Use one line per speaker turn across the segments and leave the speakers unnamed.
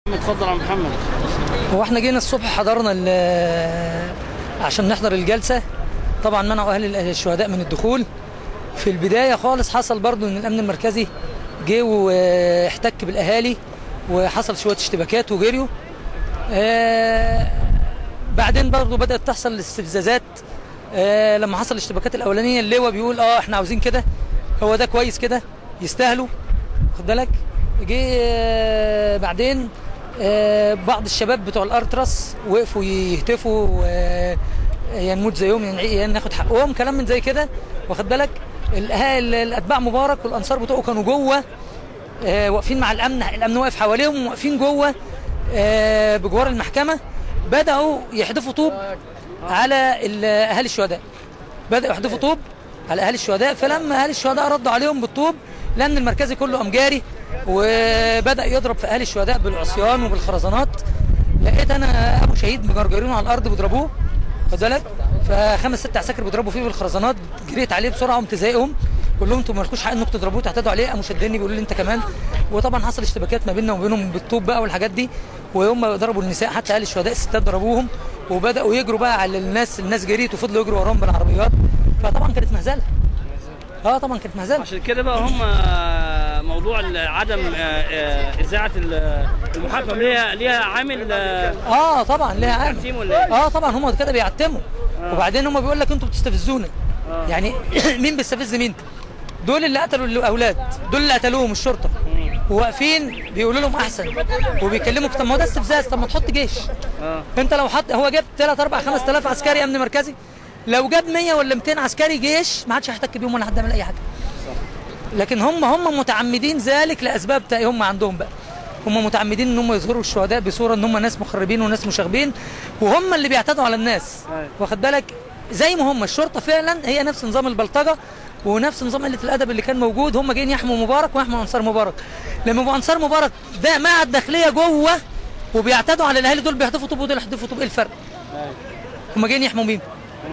اتفضل يا محمد
هو احنا جينا الصبح حضرنا ال- عشان نحضر الجلسة طبعا منعوا أهل الشهداء من الدخول في البداية خالص حصل برضو ان الأمن المركزي جه واحتك بالأهالي وحصل شوية اشتباكات وجريوا آه، بعدين برضو بدأت تحصل الاستفزازات آه، لما حصل الاشتباكات الأولانية اللواء بيقول اه احنا عاوزين كده هو ده كويس كده يستاهلوا خد بالك جه آه، بعدين آه، بعض الشباب بتوع الارترس وقفوا يهتفوا آه، يا نموت زيهم يا نعي- يا ناخد حقهم كلام من زي كده واخد بالك الأها- الاتباع مبارك والانصار بتوعه كانوا جوه آه، واقفين مع الامن الامن واقف حواليهم واقفين جوه آه، بجوار المحكمه بداوا يحدفوا طوب على ال- اهالي الشهداء بداوا يحدفوا طوب على اهالي الشهداء فلما اهالي الشهداء ردوا عليهم بالطوب لان المركزي كله قام جاري وبدا يضرب في اهالي الشهداء بالعصيان وبالخرزانات لقيت انا ابو شهيد مجرجرينه على الارض بيضربوه خد بالك فخمس ست عساكر بيضربوا فيه بالخرزانات جريت عليه بسرعه قمت زايقهم بقول لهم انتوا مالكوش حق انكم تضربوه تعتدوا عليه قاموا شدني بيقولوا لي انت كمان وطبعا حصل اشتباكات ما بيننا وبينهم بالطوب بقى والحاجات دي وهم ضربوا النساء حتى اهل الشهداء الستات ضربوهم وبداوا يجروا بقى على الناس الناس جريت وفضلوا يجروا وراهم بالعربيات فطبعا كانت مهزله اه طبعا كانت مهزله
عشان كده بقى هم موضوع ال- عدم آه، آه، اذاعه ال- المحاكمه ليها ليها عامل آه،
اه طبعا ليها عامل
تعتيم ولا ايه؟
اه طبعا هم كده بيعتموا
آه.
وبعدين هم بيقول لك انتوا بتستفزونا
آه.
يعني مين بيستفز مين دول اللي قتلوا الاولاد دول اللي قتلوهم الشرطه وواقفين بيقولوا لهم احسن وبيكلموا طب ما هو ده استفزاز طب ما تحط جيش
اه
انت لو حط هو جاب 3 4 5000 عسكري امن مركزي لو جاب 100 ولا 200 عسكري جيش ما حدش هيحتك بيهم ولا حد يعمل اي حاجه لكن هم هم متعمدين ذلك لاسباب تا- هم عندهم بقى هم متعمدين ان هم يظهروا الشهداء بصوره ان هم ناس مخربين وناس مشاغبين وهم اللي بيعتدوا على الناس
أيوة.
واخد بالك زي ما هم الشرطه فعلا هي نفس نظام البلطجه ونفس نظام قله الادب اللي كان موجود هم جايين يحموا مبارك ويحموا انصار مبارك لما يبقوا انصار مبارك ده مع الداخليه جوه وبيعتدوا على الاهالي دول بيحدفوا طوب ودول يحدفوا طوب ايه الفرق؟ هم جايين يحموا مين؟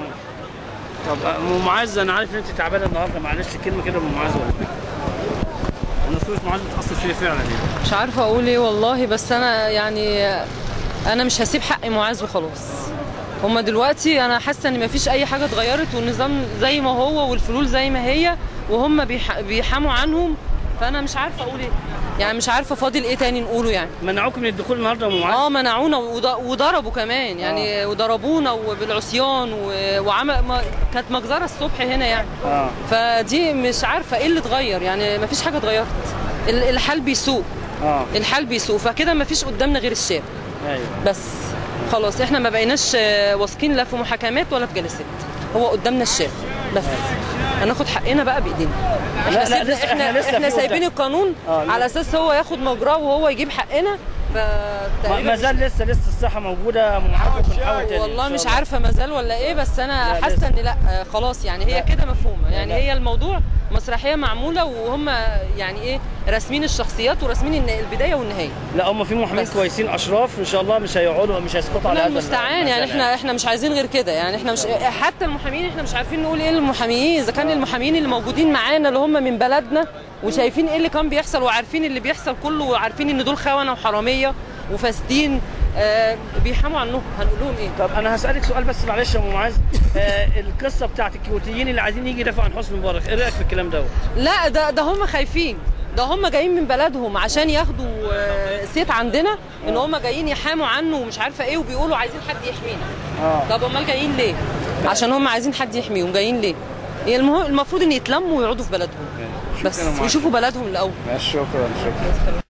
طب آه، ام معاذ انا عارف ان انت تعبانه النهارده معلش كلمه كده ام معاذ ولا انا صوره معاذ بتاثر فيا فعلا يعني
مش عارفه اقول ايه والله بس انا يعني انا مش هسيب حق معاذ وخلاص هما دلوقتي انا حاسه ان مفيش اي حاجه اتغيرت والنظام زي ما هو والفلول زي ما هي وهم بيح- بيحاموا عنهم فانا مش عارفه اقول ايه يعني مش عارفه فاضل ايه تاني نقوله يعني
منعوكم من الدخول النهارده يا ام معاذ
اه منعونا وض- وضربوا كمان يعني وضربونا وبالعصيان و- وعمل ما كانت مجزره الصبح هنا يعني
اه
فدي مش عارفه ايه اللي اتغير يعني مفيش حاجه اتغيرت ال- الحال بيسوء
اه
الحال بيسوء فكده مفيش قدامنا غير الشارع
ايوه
بس خلاص احنا ما بقيناش آه، واثقين لا في محاكمات ولا في جلسات هو قدامنا الشارع بس هناخد حقنا بقى بايدينا احنا
لا، لا،
سيبنا
لسه- إحنا
احنا
لسه
احنا
في
سايبين
قدام.
القانون
آه، لا.
على اساس هو ياخد مجراه وهو يجيب حقنا ف
ما ما زال لسه لسه الصحه موجوده يا ام معاذ وبنحاول تاني
والله
إن
مش
شاء الله.
عارفه مازال ولا ايه بس انا
لا،
حاسه
لسه.
ان لا آه، خلاص يعني هي كده مفهومه يعني
لا.
هي الموضوع مسرحيه معموله وهم يعني ايه راسمين الشخصيات وراسمين الن- البدايه والنهايه
لا هم في محامين
بس.
كويسين اشراف ان شاء الله مش هيقعدوا مش هيسقطوا على
الله
هذا
المستعان يعني
المثل
احنا احنا مش عايزين غير كده يعني احنا مش حتى المحامين احنا مش عارفين نقول ايه للمحامين اذا كان المحامين اللي موجودين معانا اللي هم من بلدنا وشايفين ايه اللي كان بيحصل وعارفين اللي بيحصل كله وعارفين ان دول خونه وحراميه وفاسدين آه بيحاموا عنهم هنقول لهم ايه
طب انا هسالك سؤال بس معلش يا ام معاذ آه القصه بتاعت الكويتيين اللي عايزين يجي يدافعوا عن حسني مبارك ايه رايك في الكلام دوت
لا ده ده هم خايفين ده هم جايين من بلدهم عشان ياخدوا آه، صيت عندنا ان هم جايين يحاموا عنه ومش عارفه ايه وبيقولوا عايزين حد يحمينا
اه
طب امال جايين ليه؟ عشان هم عايزين حد يحميهم جايين ليه؟ هي المهم المفروض ان يتلموا ويقعدوا في بلدهم بس
شكراً يا معلم.
ويشوفوا بلدهم الاول
شكرا شكرا